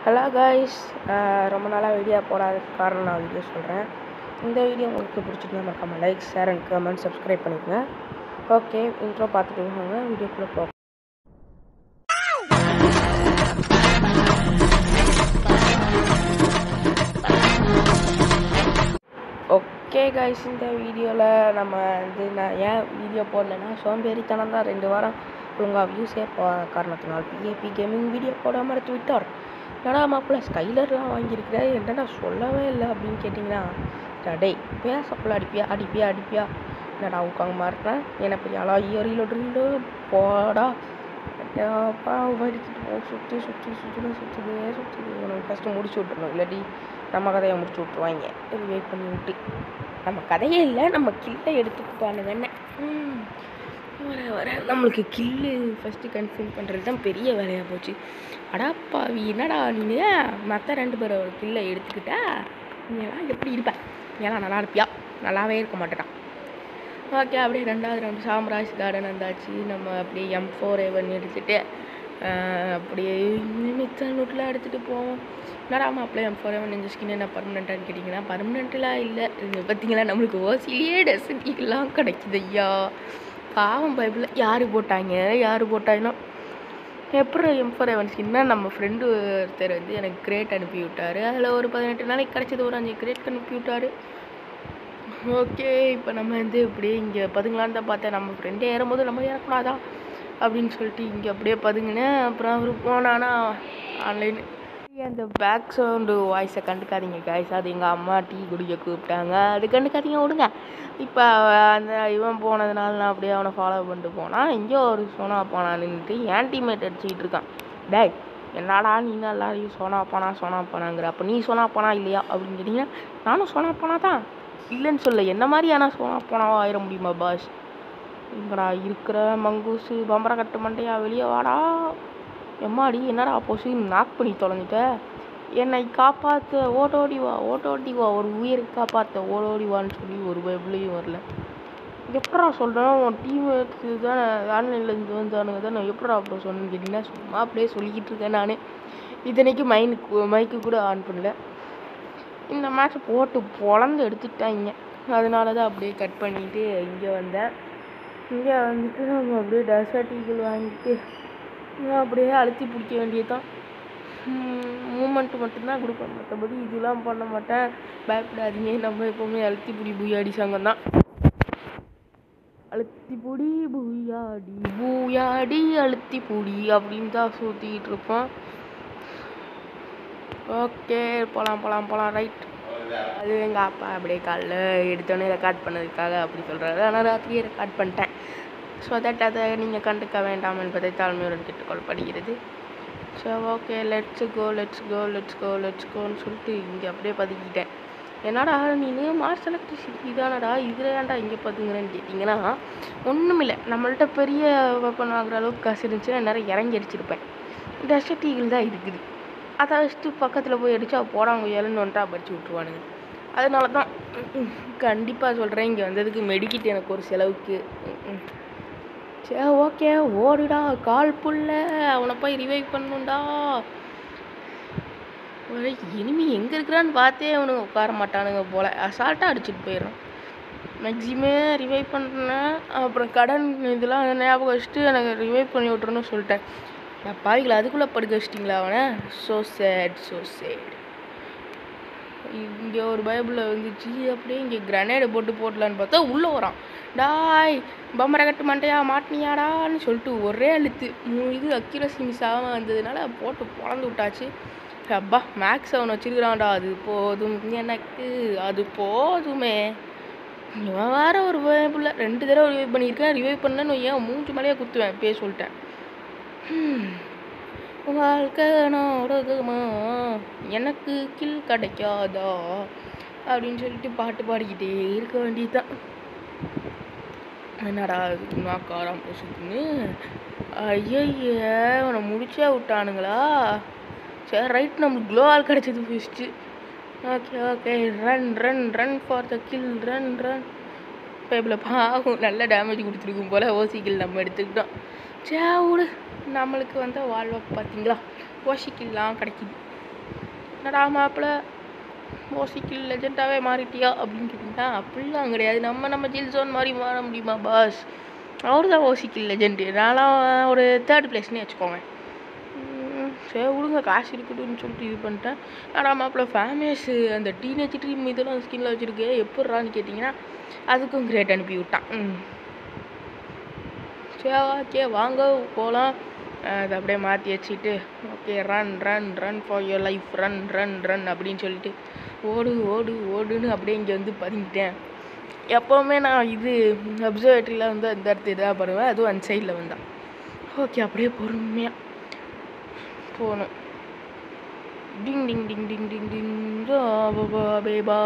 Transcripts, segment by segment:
Hello guys ரொம்ப நாளாக video போடாததுக்கு காரணம் நான் வீடியோ சொல்கிறேன் இந்த வீடியோ உங்களுக்கு பிடிச்சிருந்தா மறக்காம like share and comment subscribe பண்ணிக்கோங்க ஓகே இன்ட்ரோ பார்த்துட்டு வாங்க வீடியோக்குள்ளே போ ஓகே காய்ஸ் இந்த வீடியோவில் நம்ம வந்து நான் ஏன் வீடியோ போடலைன்னா சோம்பேறித்தனம் தான் ரெண்டு வாரம் ஒழுங்காக வியூஸே போ காரணத்தினால் பிஏபி கேமிங் வீடியோ போடாமல் எடுத்து விட்டார் என்னடா மாப்பிள்ள ஸ்கைலர்லாம் வாங்கியிருக்கிற என்னடா சொல்லவே இல்லை அப்படின்னு கேட்டிங்கன்னா டேய் பேசக்குள்ள அடிப்பியா அடிப்பியா அடிப்பியா என்னடா உட்காங்க மாட்டேன் என்ன பெரிய ஆளா இயரில் ட்ரில்லு போடா அப்பா வலிக்கிட்டு போ சுற்றி சுற்றி சுற்றி சுற்றுது சுற்றுது உனக்கு ஃபஸ்ட்டு முடிச்சு விட்றணும் இல்லாட்டி நம்ம கதையை முடிச்சு விட்ருவாங்க வெயிட் பண்ணி விட்டு நம்ம கதையே இல்லை நம்ம கில்லை எடுத்துக்கிட்டானுங்க என்ன ம். வர வர நம்மளுக்கு கில்லு ஃபஸ்ட்டு கன்ஃபார்ம் பண்ணுறது தான் பெரிய வேலையாக போச்சு அடாப்பாவி என்னடா நீங்கள் மற்ற ரெண்டு பேரோட கில்லை எடுத்துக்கிட்டா நீங்களாம் எப்படி இருப்ப நீங்களாம் நல்லா இருப்பியா நல்லாவே இருக்க மாட்டேட்டான் ஓகே அப்படியே ரெண்டாவது ரவுண்டு சாம்ராஜ் கார்டன் வந்தாச்சு நம்ம அப்படியே எம் ஃபோர் ஏவன் எடுத்துகிட்டு அப்படியே மிச்சல் நோட்டில் எடுத்துகிட்டு போவோம் என்னடா மாப்பிள்ளை எம் ஃபோர் ஏவன் இந்த ஸ்கின் என்ன பர்மனெண்ட்டான்னு கேட்டிங்கன்னா பர்மனெண்ட்டெலாம் இல்லை இது பார்த்தீங்களா நம்மளுக்கு ஓசிலேயே டெசிட்டிலாம் கிடைக்குது ஐயா பாவம் பைபிள் யார் போட்டாங்க யார் போட்டாங்கன்னா எப்படி எம் ஃபோர் ஏவன் ஸ்கின்னா நம்ம ஃப்ரெண்டு ஒருத்தர் வந்து எனக்கு கிரேட் அனுப்பி விட்டார் அதில் ஒரு பதினெட்டு நாளைக்கு கிடச்சது ஒரு அஞ்சு கிரேட் அனுப்பி விட்டார் ஓகே இப்போ நம்ம வந்து இப்படியே இங்கே பதுங்கலான்னு தான் பார்த்தேன் நம்ம ஃப்ரெண்டே ஏறும்போது நம்ம ஏறக்கூடாதா அப்படின்னு சொல்லிட்டு இங்கே அப்படியே பதுங்கினேன் அப்புறம் அவர் போனானா ஆன்லைன் அந்த பேக் சவுண்டு வாய்ஸை கண்டுக்காதீங்க காய்ஸ் அது எங்கள் அம்மா டீ குடிக்க கூப்பிட்டாங்க அது கண்டுக்காதீங்க விடுங்க இப்போ அந்த இவன் போனதுனால நான் அப்படியே அவனை ஃபாலோ பண்ணிட்டு போனான் இங்கே ஒரு சோனா பானா நின்றுட்டு ஏன் டீம்மேட் அடிச்சுக்கிட்டு இருக்கான் டேய் என்னடா நீ எல்லாரையும் சோனா பானா சோனா பானாங்கிற அப்போ நீ சோனா பானா இல்லையா அப்படின்னு கேட்டிங்கன்னா நானும் சோனா பானா தான் இல்லைன்னு சொல்ல என்ன மாதிரியான சோனா பானாவா ஆயிட முடியுமா பாஸ் இங்கடா இருக்கிற மங்கூசு பம்பர கட்டு மண்டையா வெளியே வாடா எம்மாடி என்னடா போசு நாக் பண்ணி தொலைஞ்சிட்ட என்னை காப்பாற்ற ஓடோடி வா ஓடோடி வா ஒரு உயிரை காப்பாற்ற ஓடோடி வான்னு சொல்லி ஒரு பைபிளையும் வரல எப்படா சொல்கிறேன் உன் டீம்மேட்ஸு தானே ஆன்லைனில் இருந்து வந்தானுங்க தானே எப்படா அப்புறம் சொன்னேன்னு கேட்டிங்கன்னா சும்மா அப்படியே சொல்லிக்கிட்டு இருக்கேன் நான் இத்தனைக்கு மைனுக்கு மைக்கு கூட ஆன் பண்ணல இந்த மேட்ச் போட்டு பொழந்து எடுத்துட்டாங்க அதனால தான் அப்படியே கட் பண்ணிட்டு இங்கே வந்தேன் இங்கே வந்துட்டு நம்ம அப்படியே டெசர்ட் ஈகிள் வாங்கிட்டு அப்படியே அழுத்தி பிடிக்க வேண்டியதுதான் மூமெண்ட்டு மட்டும்தான் கொடுப்பேன் மற்றபடி இதெல்லாம் பண்ண மாட்டேன் பயப்படாதீங்க நம்ம எப்போவுமே அழுத்தி பிடி பூயாடி சங்கம் தான் அழுத்தி புடி பூயாடி பூயாடி அழுத்தி புடி அப்படின்னு தான் சுற்றிக்கிட்டு இருப்போம் ஓகே போகலாம் போகலாம் போகலாம் ரைட் அது எங்கள் அப்பா அப்படியே காலைல எடுத்தோடனே ரெக்கார்ட் பண்ணதுக்காக அப்படி சொல்கிறாரு ஆனால் ராத்திரியே ரெக்கார்ட் பண்ணிட்டேன் ஸோ தட் அதை நீங்கள் கண்டுக்க வேண்டாம் என்பதை தாழ்மையுடன் கேட்டுக்கொள் படுகிறது so okay let's go let's go let's go let's கோன்னு சொல்லிட்டு இங்கே அப்படியே பதுக்கிட்டேன் என்னடா நீ மார்ஸ் எலக்ட்ரிசிட்டி தானடா இதில் ஏன்டா இங்கே பதுங்குறேன்னு கேட்டிங்கன்னா ஒன்றும் இல்லை நம்மள்ட்ட பெரிய வெப்பன் வாங்குற அளவுக்கு காசு இருந்துச்சுன்னா நேரம் இறங்கி அடிச்சிருப்பேன் டஸ்ட் ஈகிள் தான் இருக்குது அதை வச்சுட்டு பக்கத்தில் போய் அடித்தா போடாங்க ஏழுன்னு வந்துட்டா படிச்சு விட்ருவானுங்க அதனால தான் கண்டிப்பாக சொல்கிறேன் இங்கே வந்ததுக்கு மெடிக்கிட்டு எனக்கு ஒரு செலவுக்கு ம். சரி ஓகே ஓடுடா கால் புல்ல அவனை போய் ரிவைவ் பண்ணுண்டா ஒரே இனிமே எங்கே இருக்கிறான்னு பார்த்தே அவனுங்க உட்கார மாட்டானுங்க போல் அசால்ட்டாக அடிச்சுட்டு போயிடுறான் மேக்ஸிமம் ரிவைவ் பண்ணுறேன் அப்புறம் கடன் இதெல்லாம் ஞாபகம் வச்சுட்டு எனக்கு ரிவைவ் பண்ணி விட்ருன்னு சொல்லிட்டேன் நான் பாவிகளை அதுக்குள்ளே படுக்க வச்சிட்டிங்களா அவனை ஸோ சேட் ஸோ சேட் இங்கே ஒரு பைபிளில் வந்துச்சு அப்படியே இங்கே கிரனேடு போட்டு போட்டலான்னு பார்த்தா உள்ளே வரான் டாய் பம்பரை கட்டு மண்டையா மாட்டினியாடான்னு சொல்லிட்டு ஒரே அழுத்து மூணு இது அக்யூரசி மிஸ் ஆகாமல் வந்ததுனால போட்டு பொழந்து விட்டாச்சு அப்பா மேக்ஸ் அவன் வச்சிருக்கிறான்டா அது போதும் எனக்கு அது போதுமே இவன் வேற ஒரு பைபிளில் ரெண்டு தடவை ரிவைவ் பண்ணியிருக்கேன் ரிவைவ் பண்ணேன்னு ஏன் மூஞ்சி மேலேயே குத்துவேன் பே சொல்லிட்டேன் ஹம். வாழ்க்கை நாடகமா எனக்கு கில் கிடைக்காதா அப்படின்னு சொல்லிட்டு பாட்டு பாடிக்கிட்டே இருக்க வேண்டியதுதான் என்னடா நாக்காராம் பொசுக்குன்னு ஐயய்ய அவனை முடிச்சே விட்டானுங்களா சரி ரைட் நம்மளுக்கு க்ளோவால் கிடச்சது first okay okay run run run for the kill run run பைப்பில் பாவம் நல்ல டேமேஜ் கொடுத்துருக்கும் போல் ஓசிக்கில் நம்ம எடுத்துக்கிட்டோம் சே விடு நம்மளுக்கு வந்து வாழ்வை பார்த்தீங்களா ஓசிக்கில்லாம் கிடைக்குது என்னடா மாப்பிள்ள ஓசிக்கில் லெஜெண்டாகவே மாறிட்டியா அப்படின்னு கேட்டிங்கன்னா அப்படிலாம் கிடையாது நம்ம நம்ம ஜில் ஜோன் மாதிரி மாற முடியுமா பாஸ் அவர் தான் ஓசிக்கில் லெஜெண்டு நான்லாம் ஒரு தேர்ட் பிளேஸ்னே வச்சுக்கோங்க ம், சரி விடுங்க காசு இருக்குதுன்னு சொல்லிட்டு இது பண்ணிட்டேன் ஆனால் மாப்பிள்ள ஃபேமஸ் அந்த டீனேஜ் ட்ரீம் இதெல்லாம் ஸ்கின்ல வச்சுருக்கு எப்பட்றான்னு கேட்டிங்கன்னா அதுக்கும் கிரேட் அனுப்பி விட்டான் ம் சரி ஓகே வாங்க போகலாம் அதை அப்படியே மாற்றி வச்சுட்டு okay run run run for your life run run run அப்படின்னு சொல்லிட்டு ஓடு ஓடு ஓடுன்னு அப்படியே இங்கே வந்து பதுங்கிட்டேன் எப்போவுமே நான் இது அப்சர்வேட்டரியில் வந்து அந்த இடத்து இதாக பண்ணுவேன் அதுவும் அந்த சைடில் வந்தான் ஓகே அப்படியே பொறுமையாக போகணும் டிங் டிங் டிங் டிங் டிங் டிங் ஜா பா பா பேபா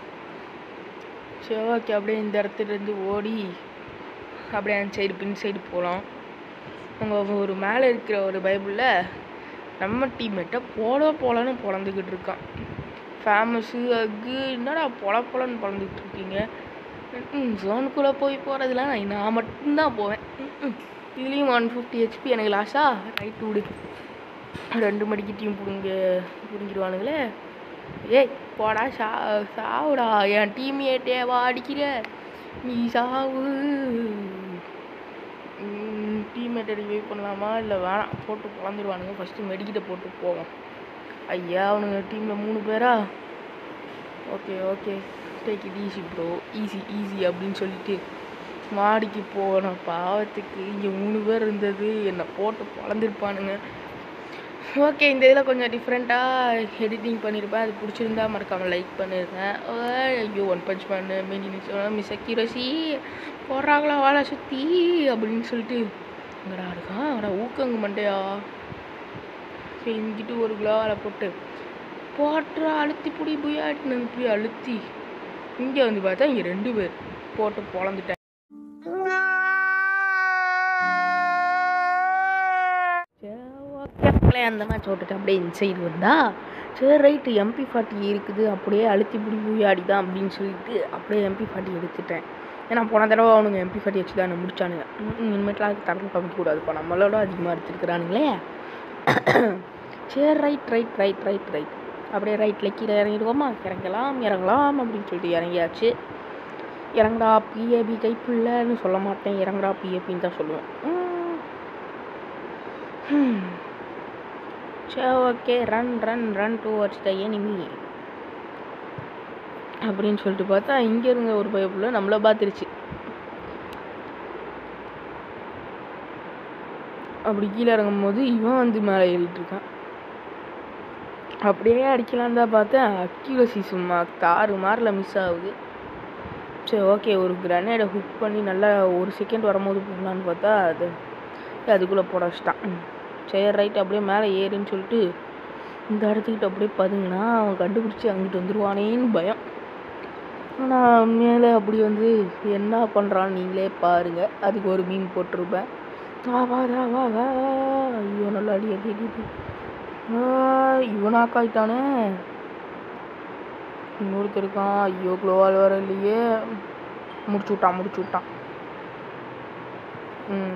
சரி ஓகே அப்படியே இந்த இடத்துல இருந்து ஓடி அப்படியே அந்த சைடு பின் சைடு போகலாம் அங்கே ஒரு மேலே இருக்கிற ஒரு பைபிளில் நம்ம டீம்மேட்டை போல போலன்னு பொழந்துக்கிட்டு இருக்கான் ஃபேமஸு அக்கு என்னடா பொல பொலன்னு பொழந்துக்கிட்டு இருக்கீங்க ஜோனுக்குள்ளே போய் போகிறதுலாம் நான் நான் மட்டும்தான் போவேன் ம்ம். இதுலேயும் ஒன் ஃபிஃப்டி ஹெச்பி எனக்கு லாஸா ரைட் விடு ரெண்டு மணிக்கு டீம் பிடுங்க பிடுங்கிடுவானுங்களே ஏய் போடா சா சாவுடா என் டீம்மேட்டேவா அடிக்கிற நீ சாவு டீம்மேட்டை ரிவைவ் பண்ணலாமா இல்லை வேணாம் போட்டு பிறந்துருவானுங்க ஃபஸ்ட்டு மெடிக்கிட்ட போட்டு போவோம் ஐயா அவனுங்க டீமில் மூணு பேரா okay okay take it easy bro easy easy அப்படின்னு சொல்லிட்டு மாடிக்கு போன பாவத்துக்கு இங்கே மூணு பேர் இருந்தது என்னை போட்டு பொழந்திருப்பானுங்க ஓகே இந்த இதில் கொஞ்சம் டிஃப்ரெண்ட்டாக எடிட்டிங் பண்ணியிருப்பேன் அது பிடிச்சிருந்தா மறக்காமல் லைக் பண்ணிருக்கேன் ஐயோ one punch man mini miss accuracy போடுறாங்களா வாழை சுற்றி அப்படின்னு சொல்லிட்டு இங்கடா இருக்கான் அவனை ஊக்கங்க மண்டையா சரி இங்கிட்டு ஒரு கிலோவால போட்டு போட்டு அழுத்தி பிடி புயாட்டின்னு போய் அழுத்தி இங்கே வந்து பார்த்தா இங்கே ரெண்டு பேர் போட்டு பொழந்துட்டேன் ஓகே அந்த மேட்ச் ஓட்டுட்டு அப்படியே இன்சைடு வந்தா சரி ரைட்டு எம்பி ஃபார்ட்டி இருக்குது அப்படியே அழுத்தி பிடி பூயாடி தான் அப்படின்னு சொல்லிட்டு அப்படியே எம்பி ஃபார்ட்டி எடுத்துட்டேன் ஏன்னா போன தடவை அவனுங்க எம்பி ஃபார்ட்டி வச்சு தான் முடிச்சானுங்க ம், இனிமேட்லாம் அது தரம் காமிக்கக்கூடாதுப்பா நம்மளோட அதிகமாக எடுத்துருக்குறானுங்களே சரி right right right right right அப்படியே ரைட்டில் கீழே இறங்கிடுவோமா இறங்கலாம் இறங்கலாம் அப்படின்னு சொல்லிட்டு இறங்கியாச்சு இறங்குடா பிஏபி கைப்புள்ளன்னு சொல்ல மாட்டேன் இறங்குடா பிஏபின்னு தான் சொல்லுவேன் ம். ஹம். சரி okay run run run towards the enemy அப்படின்னு சொல்லிட்டு பார்த்தா இங்கே இருந்த ஒரு பைப்புள்ள நம்மளை பார்த்துருச்சு அப்படி கீழே இறங்கும் போது இவன் வந்து மேலே ஏறிட்டு இருக்கான் அப்படியே அடிக்கலாம் தான் பார்த்தேன் அக்யூரசி சும்மா தாறு மாரில் மிஸ் ஆகுது சரி ஓகே ஒரு கிரனேடை ஹுக் பண்ணி நல்லா ஒரு செகண்ட் வரும்போது போடலான்னு பார்த்தா அது அதுக்குள்ளே போட வச்சிட்டான் ம். சரி ரைட் அப்படியே மேலே ஏறுன்னு சொல்லிட்டு இந்த இடத்துக்கிட்ட அப்படியே பதுங்கினா அவன் கண்டுபிடிச்சி அங்கிட்டு வந்துடுவானேன்னு பயம் ஆனால் உண்மையில அப்படி வந்து என்ன பண்ணுறான்னு நீங்களே பாருங்க அதுக்கு ஒரு மீன் போட்டிருப்பேன் வா வா வா வா வா ஐயோ நல்லா அடி அடி அடி அடி. ஆ, இவனாக்காயிட்டானே இன்னொருத்தர் இருக்கான் ஐயோ க்ளோவால் வர இல்லையே முடிச்சு விட்டான் முடிச்சு விட்டான் ம்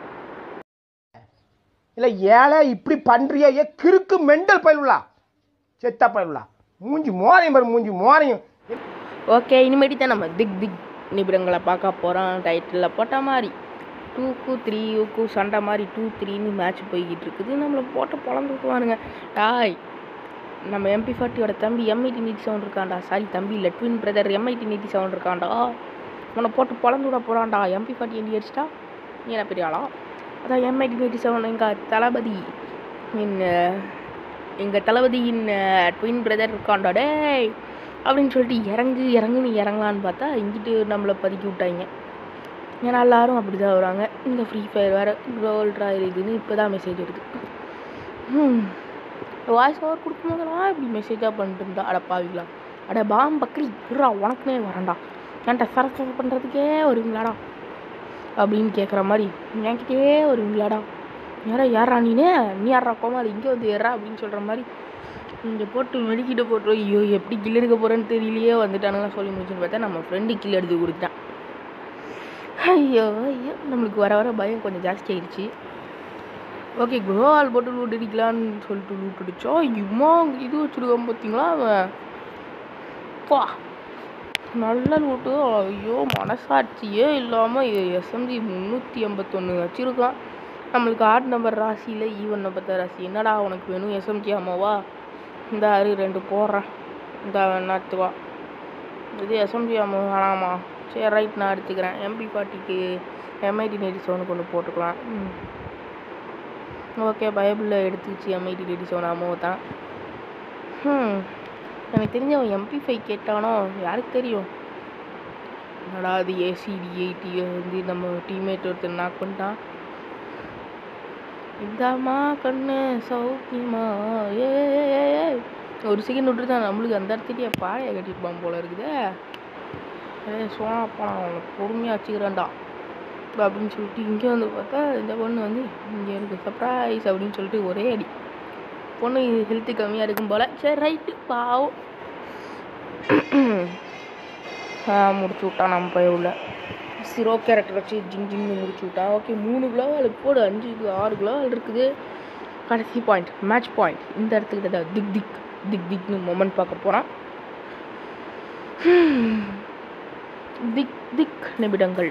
இல்லை ஏழை இப்படி பண்றியா ஏ கிறுக்கு மெண்டல் பயிலுலா செத்தா பயிலுலா மூஞ்சி மோரையும் பாரு மூஞ்சி மோரையும் ஓகே இனிமேட்டு தான் நம்ம திக் திக் நிபிடங்களை பார்க்க போகிறோம் டைட்டிலில் போட்ட மாதிரி டூக்கு த்ரீக்கு சண்டை மாதிரி டூ த்ரீன்னு மேட்ச் போய்கிட்டு இருக்குது நம்மளை போட்டு பொழந்துக்குவானுங்க டாய் நம்ம எம்பி ஃபார்ட்டியோட தம்பி எம்ஐடி நீட்டி சவுண்ட் இருக்கான்டா சாரி தம்பி இல்லை ட்வின் பிரதர் எம்ஐடி நீட்டி சவுண்ட் இருக்கான்டா உன்னை போட்டு பொழந்து விட போகிறான்டா எம்பி ஃபார்ட்டி எண்டி அடிச்சிட்டா நீ என்ன பெரிய ஆளா அதான் எம்ஐடி நீட்டி சவுண்ட் எங்கள் தளபதி என்ன எங்கள் தளபதியின் ட்வின் பிரதர் இருக்கான்டா டேய் அப்படின்னு சொல்லிட்டு இறங்கு இறங்குன்னு இறங்கலான்னு பார்த்தா இங்கிட்டு நம்மளை பதுக்கி விட்டாங்க ஏன்னா எல்லாரும் அப்படி தான் வராங்க இந்த ஃப்ரீ ஃபயர் வேறு கோல் ட்ராயல் இதுன்னு இப்போ தான் மெசேஜ் வருது ம் வாய்ஸ் ஓவர் கொடுக்கும்போதெல்லாம் இப்படி மெசேஜாக பண்ணிட்டு இருந்தா அட பாவிங்களா அட பாம் பக்ரி இருடா உனக்குனே வரேன்டா என்கிட்ட சரக்கு பண்ணுறதுக்கே வருவீங்களாடா அப்படின்னு கேட்குற மாதிரி என்கிட்டயே வருவீங்களாடா யாரா யாரா நீனே நீ யாரா கோமாளி இங்கே வந்து ஏறா அப்படின்னு சொல்கிற மாதிரி இங்கே போட்டு மெடிக்கிட்ட போட்டு ஐயோ எப்படி கில் எடுக்க போகிறேன்னு தெரியலையே வந்துட்டானுங்களா சொல்லி முடிச்சுன்னு பார்த்தா நம்ம ஃப்ரெண்டு கில் எடுத்து கொடுத்தான் ஐயோ ஐயோ நம்மளுக்கு வர வர பயம் கொஞ்சம் ஜாஸ்தி ஆயிடுச்சு ஓகே குளோவால் போட்டு லூட் அடிக்கலான்னு சொல்லிட்டு லூட் அடித்தா இம்மா இது வச்சுருக்கான் பார்த்தீங்களா அவன் பா நல்ல லூட்டு ஐயோ மனசாட்சியே இல்லாமல் எஸ்எம்ஜி முந்நூற்றி எண்பத்தொன்று வச்சுருக்கான் நம்மளுக்கு ஆட் நம்பர் ராசியில் ஈவன் நம்பர் ராசி என்னடா உனக்கு வேணும் எஸ்எம்ஜி அம்மாவா இந்த அரு ரெண்டு போடுறேன் இந்த நாத்து வா இது எஸ்எம்ஜி அம்மா வேணாமா சரி ரைட் நான் எடுத்துக்கிறேன் எம்பி ஃபார்ட்டிக்கு எம்ஐடி நெடி செவனுக்கு ஒன்று போட்டுக்கலாம் ம் ஓகே பைபிளில் எடுத்துக்கிச்சு எம்ஐடி நெடி செவன் அம்மாவை தான் ம் எனக்கு தெரிஞ்ச அவன் எம்பி ஃபைவ் கேட்டானோ யாருக்கு தெரியும் என்னடா அது ஏசிடி எயிட்டி வந்து நம்ம டீம்மேட் ஒருத்தர் நாக் பண்ணிட்டான் இந்தாம்மா கண்ணு சௌக்கியமா ஏ ஏ, ஏ, ஏ. ஒரு செகண்ட் விட்டு தான் நம்மளுக்கு அந்த இடத்துலயே பாழையை கட்டிருப்பான் போல இருக்குதே ஏ சோனாப்பா அவனை பொறுமையாக வச்சுக்கிறேன்டா அப்படின்னு சொல்லிட்டு இங்கே வந்து பார்த்தா இந்த பொண்ணு வந்து இங்கே இருக்கு சர்ப்ரைஸ் அப்படின்னு சொல்லிட்டு ஒரே அடி பொண்ணு ஹெல்த்து கம்மியாக இருக்கும் போல் சரி ரைட்டு பாவம் ஆ முடிச்சு விட்டான் நம்ம பைய உள்ள சிரோ கேரக்டர் வச்சு ஜிங் ஜிங்னு முடிச்சு விட்டான் ஓகே மூணு கிலோவால் போடு அஞ்சு ஆறு கிலோவால் இருக்குது கடைசி பாயிண்ட் மேட்ச் பாயிண்ட் இந்த இடத்துக்கிட்ட தான் திக் திக் திக் திக்னு மொமெண்ட் பார்க்க போகிறான் திக் திக் நிமிடங்கள்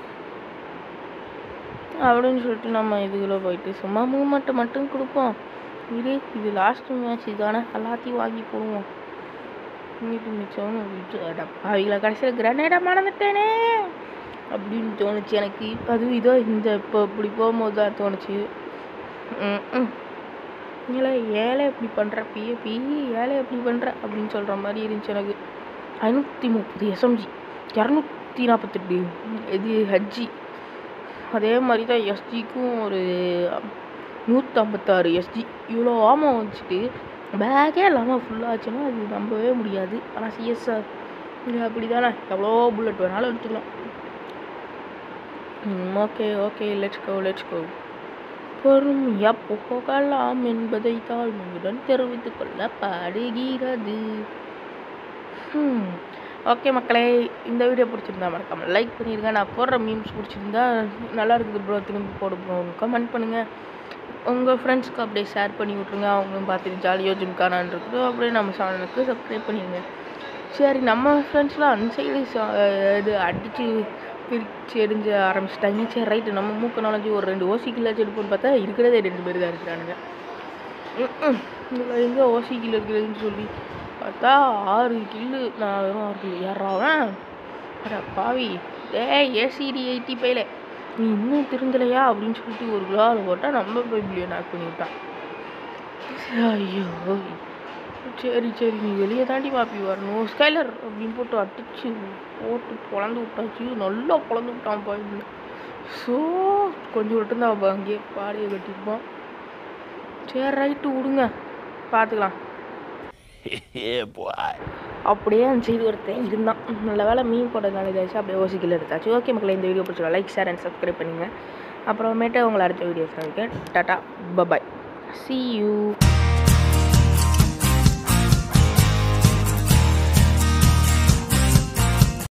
அப்படின்னு சொல்லிட்டு நம்ம இதுக்குள்ள போயிட்டு சும்மா மூமெண்ட்டை மட்டும் கொடுப்போம் இது இது லாஸ்ட் மேட்ச் இதானே எல்லாத்தையும் வாங்கி போடுவோம் இன்னைக்கு மிச்சம்னு விட்டு அடப்பாவிகளை கடைசியில் கிரனேடை மறந்துட்டேனே அப்படின்னு தோணுச்சு எனக்கு அதுவும் இதோ இந்த இப்போ இப்படி போகும்போது தான் தோணுச்சு ம், ம். இல்லை ஏழை எப்படி பண்ணுற பிஏபி ஏழை எப்படி பண்ணுற அப்படின்னு சொல்கிற மாதிரி இருந்துச்சு எனக்கு ஐநூற்றி முப்பது எஸ்எம்ஜி இரநூத்தி நாற்பத்தெட்டு இது ஹஜ்ஜி அதே மாதிரி தான் எஸ்ஜிக்கும் ஒரு நூற்றம்பத்தாறு எஸ்ஜி இவ்வளோ ஆமாம் வச்சுட்டு பேக்கே இல்லாமல் ஃபுல்லாச்சுன்னா அது நம்பவே முடியாது ஆனால் சிஎஸ்ஆர் இது அப்படி தானே எவ்வளோ புல்லட் வேணாலும் எடுத்துக்கலாம் okay okay let's go let's go பொறுமையாக போகலாம் என்பதை தாழ்மையுடன் தெரிவித்துக் கொள்ள பாடுகிறது ஓகே மக்களே இந்த வீடியோ பிடிச்சிருந்தா மறக்காம லைக் பண்ணிடுங்க நான் போடுற மீம்ஸ் பிடிச்சிருந்தா நல்லா இருக்குது ப்ரோ திரும்பி போட ப்ரோ கமெண்ட் பண்ணுங்கள் உங்கள் ஃப்ரெண்ட்ஸ்க்கு அப்படியே ஷேர் பண்ணி விட்ருங்க அவங்களும் பார்த்துட்டு ஜாலியாக ஜிம்கானான் இருக்குது அப்படியே நம்ம சேனலுக்கு சப்ஸ்கிரைப் பண்ணிடுங்க சரி நம்ம ஃப்ரெண்ட்ஸ்லாம் அன்சைடு இது அடித்து பிரித்து எரிஞ்ச ஆரம்பிச்சிட்டாங்க சரி ரைட்டு நம்ம மூக்க நாலஞ்சு ஒரு ரெண்டு ஓசி கில்லாச்சும் எடுப்போம்னு பார்த்தா இருக்கிறதே ரெண்டு பேர் தான் இருக்கிறானுங்க இதில் எங்கே ஓசி கில் இருக்கிறதுன்னு சொல்லி பார்த்தா ஆறு கில்லு நான் வெறும் ஆறு கில்லு ஏறாவன் அட பாவி டேய் ஏசிடி எயிட்டி பையில நீ இன்னும் திருந்தலையா அப்படின்னு சொல்லிட்டு ஒரு கிலோவில் போட்டால் நம்ம போய் பிள்ளைய நாக் பண்ணி விட்டான் ஐயோ சரி சரி நீ வெளியே தாண்டி பாப்பி வரணும் ஸ்கைலர் அப்படின்னு போட்டு அடிச்சு போட்டு பொழந்து விட்டாச்சு நல்லா பொழந்து விட்டான் பாயில் ஸோ கொஞ்சம் விட்டு அவன் அங்கேயே பாடையை கட்டியிருப்பான் சரி ரைட்டு விடுங்க பார்த்துக்கலாம் yeah, boy. அப்படியே அந்த சைடு ஒருத்தன் இருந்தான் நல்ல வேலை மீன் போட்டதுனால இதாச்சு அப்படியே ஓசிக்கல எடுத்தாச்சு ஓகே மக்களே இந்த வீடியோ பிடிச்சிருக்கா லைக் ஷேர் அண்ட் சப்ஸ்கிரைப் பண்ணுங்க அப்புறமேட்டு உங்களை அடுத்த videos tata bye bye see you